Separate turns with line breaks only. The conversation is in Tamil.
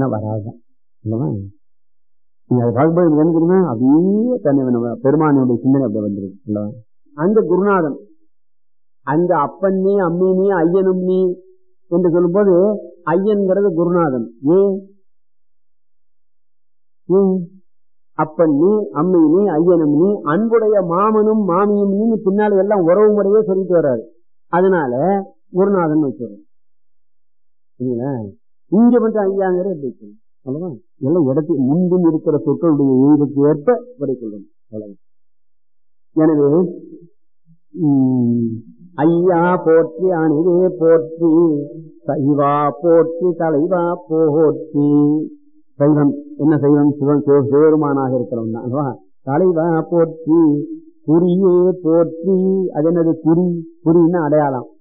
வராது இல்லவா நீங்க அதை பார்க்கும்போது எனக்கு என்ன தெரியுமா அப்படியே தன்னை நம்ம பெருமானுடைய சிந்தனை அப்படி வந்துருக்கு இல்லவா அந்த குருநாதன் அந்த அப்பன் நீ அம்மி நீ ஐயனும் நீ என்று சொல்லும்போது ஐயன்கிறது குருநாதன் ஏன் ஏன் அப்பன் நீ அம்மை நீ ஐயனும் நீ அன்புடைய மாமனும் மாமியும் நீ பின்னால எல்லாம் உறவு முறையே சொல்லிட்டு வர்றாரு அதனால குருநாதன் வச்சுறோம் சரிங்களா இங்க மட்டும் ஐயாங்கிற எப்படி சொல்லணும் அவ்வளவா எல்லாம் இடத்துக்கு முன்பின் இருக்கிற சொற்களுடைய எழுதுக்கு ஏற்ப விடை கொள்ளணும் அவ்வளவு எனவே உம், ஐயா போற்றி அணிவே போற்றி சைவா போற்றி தலைவா போற்றி சைவம் என்ன சைவம் சிவன் சிவ- சிவபெருமானாக இருக்கிறவன் தான் அல்லவா? தலைவா போற்றி குறியே போற்றி அது என்னது குறி குறின்னா அடையாளம்